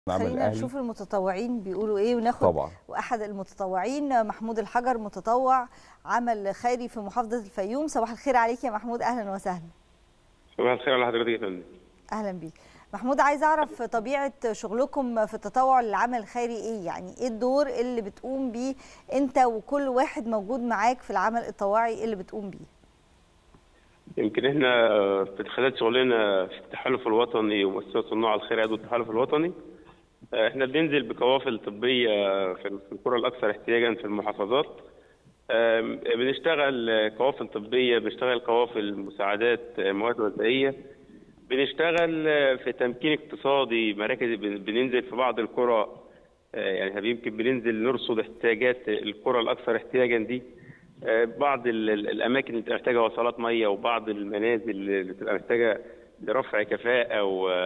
العمل خلينا الاهلي نشوف المتطوعين بيقولوا ايه وناخد طبعا واحد المتطوعين محمود الحجر متطوع عمل خيري في محافظه الفيوم صباح الخير عليك يا محمود اهلا وسهلا صباح الخير على حضرتك يا فندم اهلا بيك محمود عايز اعرف طبيعه شغلكم في التطوع للعمل الخيري ايه يعني ايه الدور اللي بتقوم بيه انت وكل واحد موجود معاك في العمل التطوعي اللي بتقوم بيه يمكن احنا في خلال شغلنا في التحالف الوطني ومؤسسه صناع الخير عضو التحالف الوطني احنا بننزل بقوافل طبيه في القرى الاكثر احتياجا في المحافظات بنشتغل قوافل طبيه بنشتغل قوافل مساعدات مواد غذائيه بنشتغل في تمكين اقتصادي مراكز بننزل في بعض القرى يعني يمكن بننزل نرصد احتياجات القرى الاكثر احتياجا دي بعض الاماكن اللي محتاجه وصلات ميه وبعض المنازل اللي بتبقى محتاجه لرفع كفاءه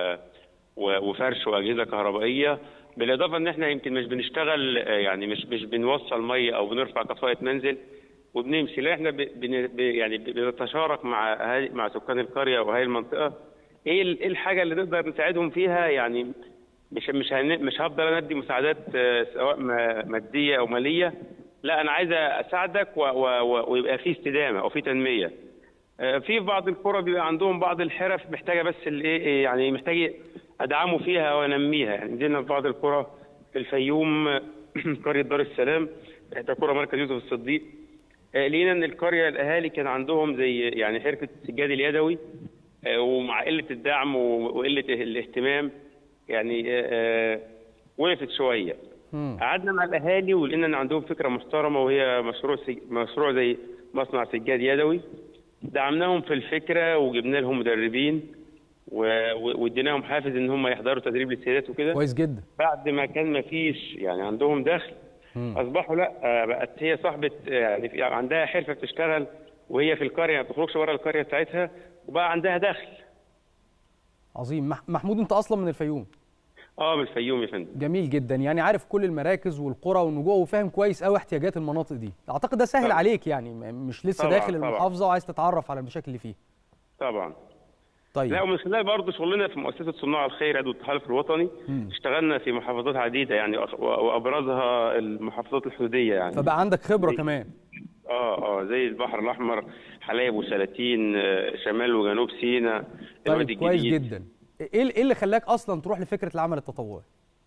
وفرش واجهزه كهربائيه بالاضافه ان احنا يمكن مش بنشتغل يعني مش مش بنوصل ميه او بنرفع كفاءه منزل وبنمشي لا احنا بن يعني بنتشارك مع أهالي مع سكان القريه واهالي المنطقه ايه ايه الحاجه اللي نقدر نساعدهم فيها يعني مش مش مش هفضل اندي مساعدات سواء ماديه او ماليه لا انا عايز اساعدك ويبقى في استدامه او في تنميه في بعض القرى بيبقى عندهم بعض الحرف محتاجه بس الايه يعني محتاج ادعمه فيها وانميها يعني نزلنا في بعض القرى في الفيوم قريه دار السلام احدى قرى مركز يوسف الصديق لقينا ان القريه الاهالي كان عندهم زي يعني حرفه السجاد اليدوي ومع قله الدعم وقله الاهتمام يعني وقفت شويه قعدنا مع الاهالي ولقينا ان عندهم فكره محترمه وهي مشروع سج... مشروع زي مصنع سجاد يدوي دعمناهم في الفكره وجبنا لهم مدربين واديناهم حافز ان هم يحضروا تدريب للسيدات وكده كويس جدا بعد ما كان ما فيش يعني عندهم دخل مم. اصبحوا لا بقت هي صاحبه يعني عندها حرفه بتشتغل وهي في القريه ما بتخرجش بره القريه بتاعتها وبقى عندها دخل عظيم محمود انت اصلا من الفيوم اه من الفيوم يا فندم جميل جدا يعني عارف كل المراكز والقرى والنجوع وفاهم كويس قوي احتياجات المناطق دي اعتقد ده سهل طبعا. عليك يعني مش لسه طبعا. داخل المحافظه وعايز تتعرف على المشاكل اللي فيها طبعا طيب لا ومن خلال برضه شغلنا في مؤسسه صناع الخير عضو التحالف الوطني م. اشتغلنا في محافظات عديده يعني وابرزها المحافظات الحدوديه يعني فبقى عندك خبره زي كمان اه اه زي البحر الاحمر حلايب وشلاتين شمال وجنوب سيناء طيب كويس جدا ايه اللي خلاك اصلا تروح لفكره العمل التطوعي؟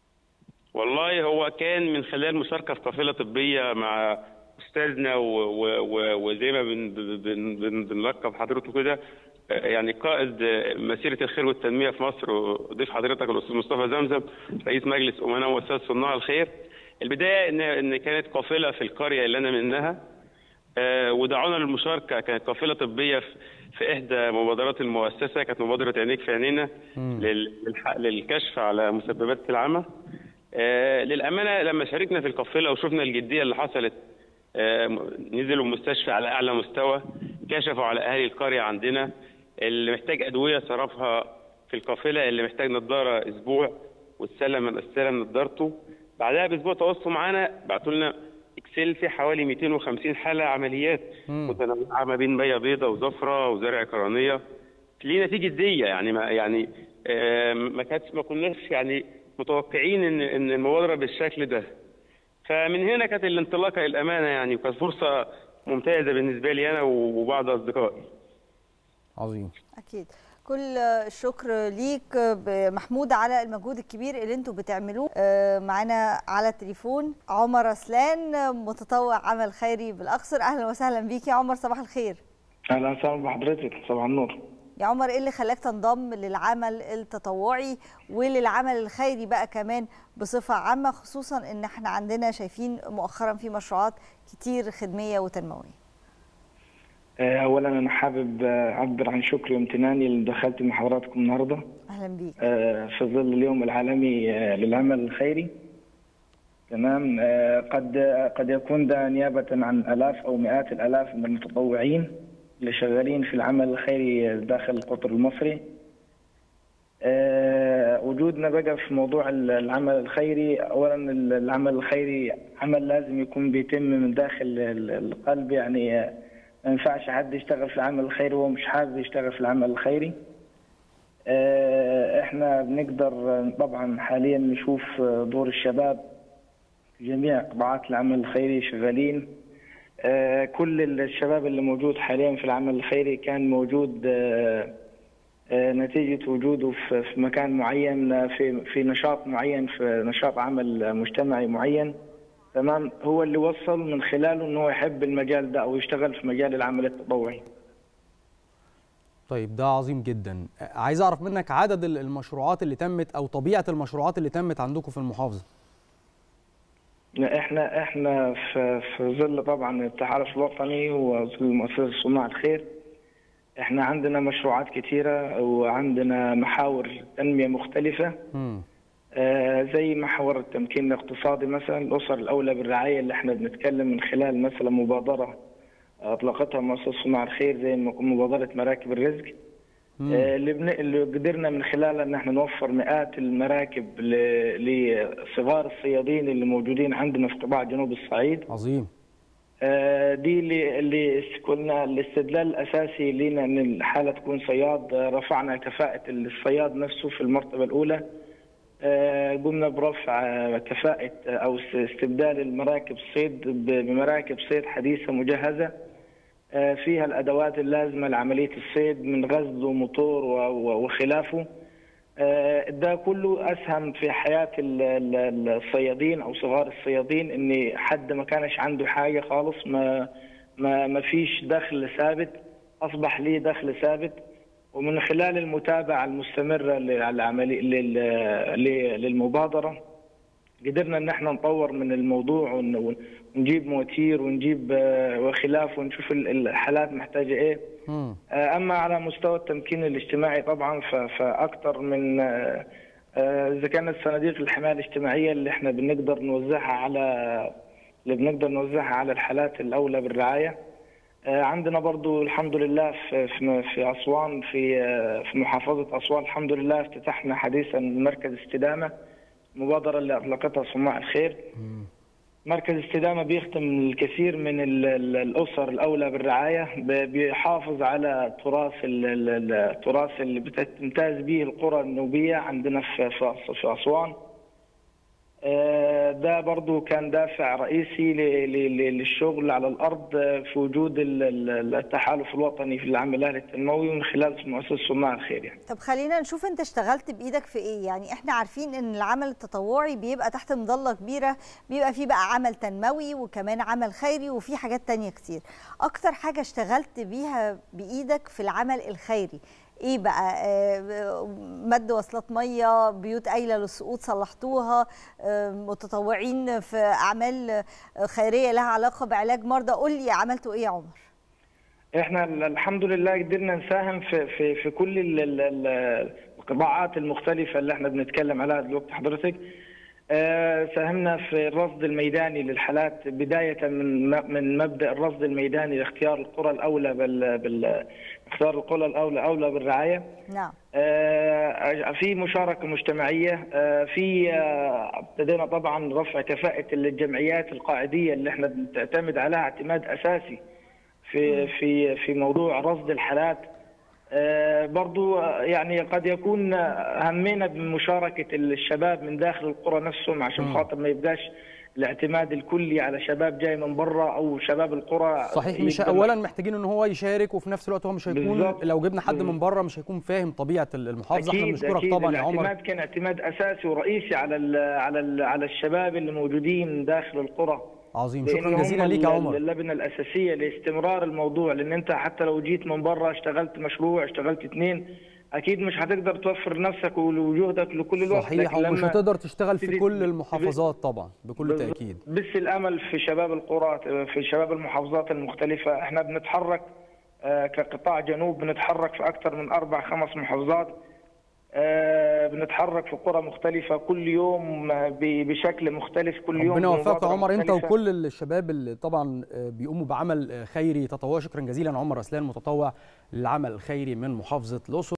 والله هو كان من خلال مشاركه في قافله طبيه مع استاذنا وزي ما بنلقب حضرته كده يعني قائد مسيره الخير والتنميه في مصر وضيف حضرتك الاستاذ مصطفى زمزم رئيس مجلس امناء ومؤسسه صناع الخير البدايه ان ان كانت قافله في القريه اللي انا منها ودعونا للمشاركه كانت قافله طبيه في احدى مبادرات المؤسسه كانت مبادره عينيك في عينينا للكشف على مسببات العمى للامانه لما شاركنا في القافله وشفنا الجديه اللي حصلت نزلوا المستشفى على اعلى مستوى كشفوا على اهالي القريه عندنا اللي محتاج ادويه صرفها في القافله اللي محتاج نظاره اسبوع واستلم استلم نظارته بعدها باسبوع تواصلوا معانا بعتوا لنا اكسل في حوالي 250 حاله عمليات متنوعه ما بين ميه بيضاء وزفره وزرع قرنيه ليه نتيجه ديه يعني ما يعني آه ما كانتش ما كناش يعني متوقعين ان ان المبادره بالشكل ده فمن هنا كانت الانطلاقه للامانه يعني وكانت فرصه ممتازه بالنسبه لي انا وبعض اصدقائي عظيم اكيد كل الشكر ليك محمود على المجهود الكبير اللي انتم بتعملوه معانا على التليفون عمر رسلان متطوع عمل خيري بالاقصر اهلا وسهلا بيك يا عمر صباح الخير اهلا وسهلا بحضرتك صباح النور يا عمر ايه اللي خلاك تنضم للعمل التطوعي وللعمل الخيري بقى كمان بصفه عامه خصوصا ان احنا عندنا شايفين مؤخرا في مشروعات كتير خدميه وتنمويه اولا انا حابب اعبر عن شكري وامتناني اللي دخلت مع حضراتكم النهارده اهلا بيك في ظل اليوم العالمي للعمل الخيري تمام قد قد يكون ده نيابه عن الاف او مئات الالاف من المتطوعين اللي شغالين في العمل الخيري داخل القطر المصري وجودنا بقى في موضوع العمل الخيري اولا العمل الخيري عمل لازم يكون بيتم من داخل القلب يعني ما ينفعش حد يشتغل في العمل الخيري وهو مش حابب يشتغل في العمل الخيري آه، احنا بنقدر آه، طبعا حاليا نشوف آه، دور الشباب في جميع قطاعات العمل الخيري شغالين آه، كل الشباب اللي موجود حاليا في العمل الخيري كان موجود آه، آه، نتيجة وجوده في في مكان معين آه، في في نشاط معين في نشاط عمل مجتمعي معين تمام هو اللي وصل من خلاله انه هو يحب المجال ده او يشتغل في مجال العمل التطوعي طيب ده عظيم جدا عايز اعرف منك عدد ال- المشروعات اللي تمت او طبيعه المشروعات اللي تمت عندكم في المحافظه احنا احنا في في ظل طبعا التحالف الوطني وظل مؤسسه صناع الخير احنا عندنا مشروعات كثيره وعندنا محاور تنميه مختلفه امم آه، زي محور التمكين الاقتصادي مثلا الاسر الاولى بالرعايه اللي احنا بنتكلم من خلال مثلا مبادره اطلقتها مؤسسه صناع الخير زي مبادره مراكب الرزق آه، اللي, بن... اللي قدرنا من خلالها ان احنا نوفر مئات المراكب ل... لصغار الصيادين اللي موجودين عندنا في قطاع جنوب الصعيد عظيم آه، دي اللي اللي كنا الاستدلال الاساسي لنا ان الحاله تكون صياد آه، رفعنا كفاءه الصياد نفسه في المرتبه الاولى آه، قمنا برفع آه، كفاءه آه، او استبدال المراكب الصيد ب- بمراكب صيد حديثه مجهزه آه، فيها الادوات اللازمه لعمليه الصيد من غزل وموتور و- و- وخلافه آه، ده كله اسهم في حياه ال- ال- الصيادين او صغار الصيادين ان حد ما كانش عنده حاجه خالص ما ما ما فيش دخل ثابت اصبح ليه دخل ثابت ومن خلال المتابعه المستمره للعمليه لل- ل- للمبادره قدرنا ان احنا نطور من الموضوع ون- ونجيب مواتير ونجيب آه، وخلافه ونشوف ال- الحالات محتاجه ايه امم آه، اما على مستوى التمكين الاجتماعي طبعا ف- فاكثر من آه، آه، اذا كانت صناديق الحمايه الاجتماعيه اللي احنا بنقدر نوزعها على اللي بنقدر نوزعها على الحالات الاولى بالرعايه آه، عندنا برضو الحمد لله في في في اسوان في آه، في محافظه اسوان الحمد لله افتتحنا حديثا مركز استدامه المبادره اللي اطلقتها صناع الخير مركز استدامه بيخدم الكثير من ال- ال- الاسر الاولى بالرعايه ب- بيحافظ على تراث ال- ال- ال- التراث اللي بتمتاز به القرى النوبيه عندنا في في أس- في اسوان آه، ده برضو كان دافع رئيسي ل- ل- ل- للشغل على الارض آه، في وجود ال- ال- التحالف الوطني في العمل الاهلي التنموي من خلال مؤسسه صناع الخير يعني. طب خلينا نشوف انت اشتغلت بايدك في ايه يعني احنا عارفين ان العمل التطوعي بيبقى تحت مظله كبيره بيبقى فيه بقى عمل تنموي وكمان عمل خيري وفي حاجات تانية كتير اكتر حاجه اشتغلت بيها بايدك في العمل الخيري ايه بقى آه، مد وصلات ميه بيوت قايله للسقوط صلحتوها آه، متطوعين في اعمال آه، خيريه لها علاقه بعلاج مرضى قول لي عملتوا ايه يا عمر احنا ال- الحمد لله قدرنا نساهم في في في كل ال- ال- ال- القطاعات المختلفه اللي احنا بنتكلم عليها دلوقتي حضرتك آه، ساهمنا في الرصد الميداني للحالات بدايه من م- من مبدا الرصد الميداني لاختيار القرى الاولى بال بال اختيار القرى الاولى اولى بالرعايه نعم آه، في مشاركة مجتمعية آه، في آه، ابتدينا طبعا رفع كفاءة الجمعيات القاعدية اللي احنا بنعتمد عليها اعتماد أساسي في في في موضوع رصد الحالات آه، برضو آه، يعني قد يكون آه، همنا بمشاركة الشباب من داخل القرى نفسهم عشان خاطر ما يبقاش الاعتماد الكلي على شباب جاي من برا او شباب القرى صحيح مش يقدر- اولا محتاجين ان هو يشارك وفي نفس الوقت هو مش هيكون بالظبط. لو جبنا حد من بره مش هيكون فاهم طبيعه المحافظه احنا بنشكرك أكيد طبعا يا عمر الاعتماد كان اعتماد اساسي ورئيسي على ال على ال على الشباب اللي موجودين داخل القرى عظيم لأن شكرا هم جزيلا ليك يا ال- عمر اللبنه الاساسيه لاستمرار الموضوع لان انت حتى لو جيت من بره اشتغلت مشروع اشتغلت اثنين اكيد مش هتقدر توفر نفسك وجهدك لكل الوقت صحيح لكن ومش لما هتقدر تشتغل في تبتدي- كل المحافظات طبعا بكل بالظبط. تاكيد بس الامل في شباب القرى في شباب المحافظات المختلفه احنا بنتحرك آه، كقطاع جنوب بنتحرك في اكثر من اربع خمس محافظات آه، بنتحرك في قرى مختلفه كل يوم آه، ب- بشكل مختلف كل يوم ربنا يوفقك يا بمبادرة عمر انت مختلفة. وكل الشباب اللي طبعا آه، بيقوموا بعمل آه، خيري تطوعي شكرا جزيلا عمر اسلان متطوع للعمل الخيري من محافظه الاقصر